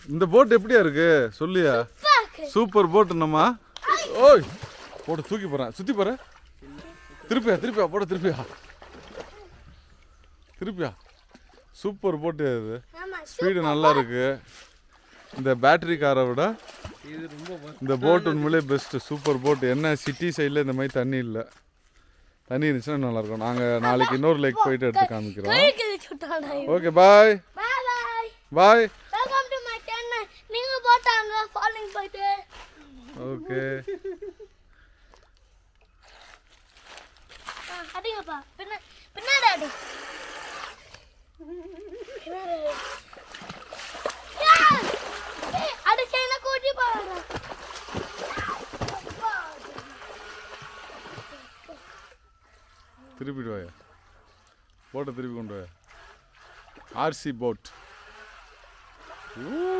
இந்த போட் எப்படியா இருக்கு சொல்லியா சூப்பர் போட் என்னம்மா ஓய் போட்டு தூக்கி போறேன் சுத்தி போறேன் திருப்பியா திருப்பியா போட திருப்பியா திருப்பியா சூப்பர் போட்டு அது ஆமா ஸ்பீடு நல்லா இருக்கு இந்த பேட்டரி காரை விட இது ரொம்ப worth. இந்த போட் உண்மையிலே பெஸ்ட் சூப்பர் போட் என்ன சிட்டி சைடில் இந்த மாதிரி தண்ணி இல்லை தண்ணி இருந்துச்சுன்னா நல்லா இருக்கும் நாங்கள் நாளைக்கு இன்னொரு லேக் போயிட்டு எடுத்து காமிக்கிறோம் கைக்கு சுட்டாடா okay bye bye bye bye welcome to my channel நீங்க போட்டாங்க ஃபாலோயிங் போயிட்டு ஓகே ஆ, அடிங்கப்பா பின்ன பின்னாடி அடி பின்னாடி அடி. ஏய்! ஏய், அடிச்சேன்னா கூட்டி போறேன் திருப்பிட்டு வாயா போட்டை திருப்பி கொண்டு வாயா ஆர்சி போட் ஊ